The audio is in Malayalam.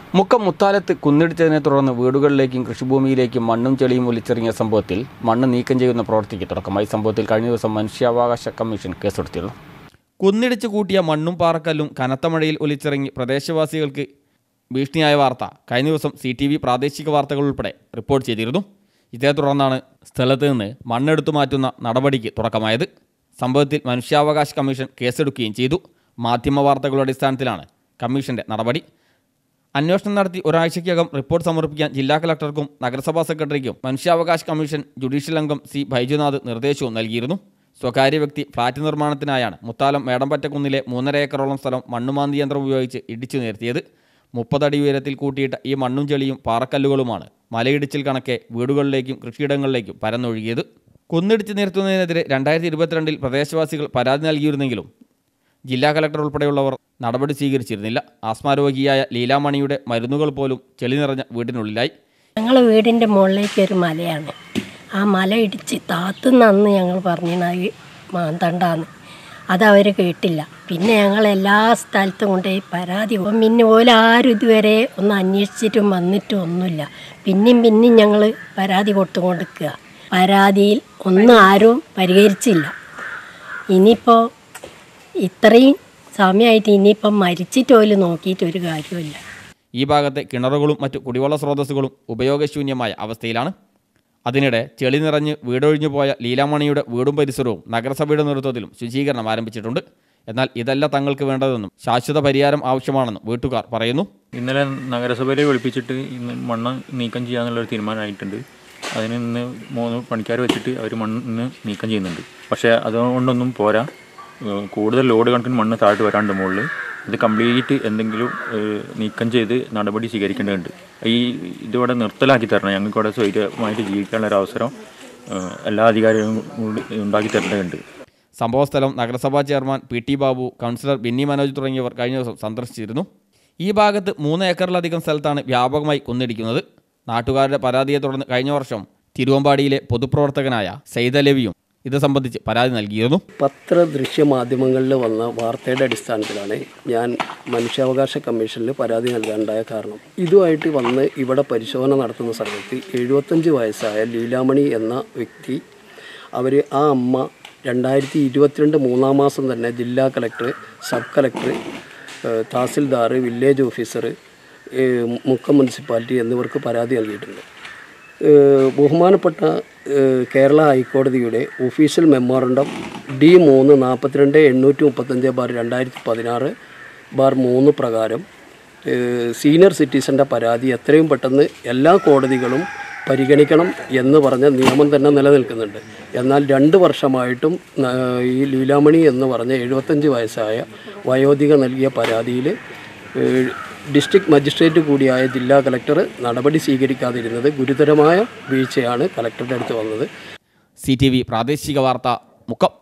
മുക്കം മുത്താലത്ത് കുന്നിടിച്ചതിനെ തുടർന്ന് വീടുകളിലേക്കും കൃഷിഭൂമിയിലേക്കും മണ്ണും ചെളിയും ഒലിച്ചെറിഞ്ഞ സംഭവത്തിൽ മണ്ണ് നീക്കം ചെയ്യുന്ന പ്രവൃത്തിക്ക് തുടക്കമായി സംഭവത്തിൽ കഴിഞ്ഞ ദിവസം മനുഷ്യാവകാശ കമ്മീഷൻ കേസെടുത്തിരുന്നു കുന്നിടിച്ച് കൂട്ടിയ മണ്ണും പാറക്കല്ലും കനത്ത മഴയിൽ ഒലിച്ചിറങ്ങി പ്രദേശവാസികൾക്ക് ഭീഷണിയായ വാർത്ത കഴിഞ്ഞ ദിവസം സി ടി വി പ്രാദേശിക വാർത്തകൾ ഉൾപ്പെടെ റിപ്പോർട്ട് ചെയ്തിരുന്നു ഇതേ തുടർന്നാണ് സ്ഥലത്ത് നിന്ന് മണ്ണെടുത്തു മാറ്റുന്ന നടപടിക്ക് തുടക്കമായത് സംഭവത്തിൽ മനുഷ്യാവകാശ കമ്മീഷൻ കേസെടുക്കുകയും ചെയ്തു മാധ്യമ വാർത്തകളുടെ അടിസ്ഥാനത്തിലാണ് കമ്മീഷന്റെ നടപടി അന്വേഷണം നടത്തി ഒരാഴ്ചയ്ക്കകം റിപ്പോർട്ട് സമർപ്പിക്കാൻ ജില്ലാ കളക്ടർക്കും നഗരസഭാ സെക്രട്ടറിക്കും മനുഷ്യാവകാശ കമ്മീഷൻ ജുഡീഷ്യൽ അംഗം സി ബൈജുനാഥ് നിർദ്ദേശവും നൽകിയിരുന്നു സ്വകാര്യ വ്യക്തി ഫ്ളാറ്റ് നിർമ്മാണത്തിനായാണ് മുത്താലം മേടമ്പറ്റക്കുന്നിലെ മൂന്നര ഏക്കറോളം സ്ഥലം മണ്ണുമാന്തി യന്ത്രം ഉപയോഗിച്ച് ഇടിച്ചു നിരത്തിയത് മുപ്പതടി ഉയരത്തിൽ കൂട്ടിയിട്ട ഈ മണ്ണും ചെളിയും പാറക്കല്ലുകളുമാണ് മലയിടിച്ചിൽ കണക്കെ വീടുകളിലേക്കും കൃഷിയിടങ്ങളിലേക്കും പരന്നൊഴുകിയത് കുന്നിടിച്ച് നിരത്തുന്നതിനെതിരെ രണ്ടായിരത്തി ഇരുപത്തിരണ്ടിൽ പ്രദേശവാസികൾ പരാതി നൽകിയിരുന്നെങ്കിലും ജില്ലാ കലക്ടർ ഉൾപ്പെടെയുള്ളവർ നടപടി സ്വീകരിച്ചിരുന്നില്ല ആസ്മാരോഗിയായ ലീലാമണിയുടെ മരുന്നുകൾ പോലും ചെളി നിറഞ്ഞ വീടിനുള്ളിലായി ഞങ്ങൾ വീടിൻ്റെ മുകളിലേക്ക് ഒരു മലയാണ് ആ മല ഇടിച്ച് താത്തുന്നന്ന് ഞങ്ങൾ പറഞ്ഞത് മാന്തണ്ടാന്ന് അതവർ കേട്ടില്ല പിന്നെ ഞങ്ങൾ എല്ലാ സ്ഥലത്തും കൊണ്ടുപോയി പരാതി കൊടുക്കും. പിന്നെ ഓലാരും ഇതുവരെ ഒന്ന് അന്വേഷിച്ചിട്ടും വന്നിട്ടും ഒന്നുമില്ല പിന്നെയും പിന്നെയും ഞങ്ങൾ പരാതി കൊടുത്തുകൊണ്ടിരിക്കുക പരാതിയിൽ ഒന്നും ആരും പരിഹരിച്ചില്ല ഇനിയിപ്പോൾ ഇത്രയും സമയമായിട്ട് ഇനിയിപ്പം മരിച്ചിട്ട് പോലും നോക്കിയിട്ട് ഒരു കാര്യമില്ല ഈ ഭാഗത്തെ കിണറുകളും മറ്റു കുടിവെള്ള സ്രോതസ്സുകളും ഉപയോഗശൂന്യമായ അവസ്ഥയിലാണ് അതിനിടെ ചെളി നിറഞ്ഞ് വീടൊഴിഞ്ഞു പോയ ലീലാമണിയുടെ വീടും പരിസരവും നഗരസഭയുടെ നേതൃത്വത്തിലും ശുചീകരണം ആരംഭിച്ചിട്ടുണ്ട് എന്നാൽ ഇതല്ല തങ്ങൾക്ക് വേണ്ടതെന്നും ശാശ്വത പരിഹാരം ആവശ്യമാണെന്നും വീട്ടുകാർ പറയുന്നു ഇന്നലെ നഗരസഭയിൽ വിളിപ്പിച്ചിട്ട് ഇന്ന് മണ്ണ് നീക്കം ചെയ്യാന്നുള്ളൊരു തീരുമാനമായിട്ടുണ്ട് അതിന് ഇന്ന് മൂന്ന് പണിക്കാർ വെച്ചിട്ട് അവർ മണ്ണ് നീക്കം ചെയ്യുന്നുണ്ട് പക്ഷേ അതുകൊണ്ടൊന്നും പോരാ ഏഹ് കൂടുതൽ ലോഡ് കണക്കിന് മണ്ണ് താഴോട്ട് വരാണ്ട് മുകളിൽ ഇത് കംപ്ലീറ്റ് എന്തെങ്കിലും ഏഹ് നീക്കം ചെയ്ത് നടപടി സ്വീകരിക്കേണ്ടതുണ്ട് ഈ ഇതിവിടെ നിർത്തലാക്കി തരണം ഞങ്ങൾക്ക് ഇവിടെ സ്വൈര്യമായിട്ട് ജീവിക്കാനുള്ള ഒരു അവസരം ഏഹ് എല്ലാ അധികാരികളും കൂടി ഉണ്ടാക്കി തരേണ്ടതുണ്ട് സംഭവസ്ഥലം നഗരസഭാ chairman P T Babu councillor Binny Manoj തുടങ്ങിയവർ കഴിഞ്ഞ ദിവസം സന്ദർശിച്ചിരുന്നു ഈ ഭാഗത്ത് മൂന്ന് ഏക്കറിലധികം സ്ഥലത്താണ് വ്യാപകമായി കുന്നിടിക്കുന്നത് നാട്ടുകാരുടെ പരാതിയെ തുടർന്ന് കഴിഞ്ഞ വർഷം തിരുവമ്പാടിയിലെ പൊതുപ്രവർത്തകനായ സൈദലവിയും ഇത് സംബന്ധിച്ച് പരാതി നൽകിയിരുന്നു പത്ര ദൃശ്യമാധ്യമങ്ങളിൽ വന്ന വാർത്തയുടെ അടിസ്ഥാനത്തിലാണ് ഞാൻ മനുഷ്യാവകാശ കമ്മീഷനിൽ പരാതി നൽകാനുണ്ടായ കാരണം ഇതുമായിട്ട് വന്ന് ഇവിടെ പരിശോധന നടത്തുന്ന സമയത്ത് എഴുപത്തഞ്ച് വയസ്സായ ലീലാമണി എന്ന വ്യക്തി അവർ ആ അമ്മ രണ്ടായിരത്തി ഇരുപത്തിരണ്ട് മൂന്നാം മാസം തന്നെ ജില്ലാ കളക്ടർ സബ് കളക്ടർ ഏഹ് തഹസിൽദാർ വില്ലേജ് ഓഫീസർ ഏഹ് മുക്കം മുനിസിപ്പാലിറ്റി എന്നിവർക്ക് പരാതി നൽകിയിട്ടുണ്ട് ഏഹ് ബഹുമാനപ്പെട്ട ഏഹ് കേരള ഹൈക്കോടതിയുടെ ഒഫീഷ്യൽ മെമ്മോറണ്ടം ഡി മൂന്ന് നാൽപ്പത്തിരണ്ട് എണ്ണൂറ്റി മുപ്പത്തഞ്ച് ബാർ രണ്ടായിരത്തി പതിനാറ് ബാർ മൂന്ന് പ്രകാരം ഏഹ് സീനിയർ സിറ്റിസൻ്റെ പരാതി എത്രയും പെട്ടെന്ന് എല്ലാ കോടതികളും പരിഗണിക്കണം എന്ന് പറഞ്ഞ നിയമം തന്നെ നിലനിൽക്കുന്നുണ്ട് എന്നാൽ രണ്ട് വർഷമായിട്ടും ന- ഈ ലീലാമണി എന്ന് പറഞ്ഞ എഴുപത്തഞ്ച് വയസ്സായ വയോധിക നൽകിയ പരാതിയിൽ ഏഹ് ഡിസ്ട്രിക്ട് മജിസ്ട്രേറ്റ് കൂടിയായ ജില്ലാ കളക്ടർ നടപടി സ്വീകരിക്കാതിരുന്നത് ഗുരുതരമായ വീഴ്ചയാണ് കളക്ടറുടെ അടുത്ത് വന്നത് സി ടി വി പ്രാദേശിക വാർത്ത മുക്കം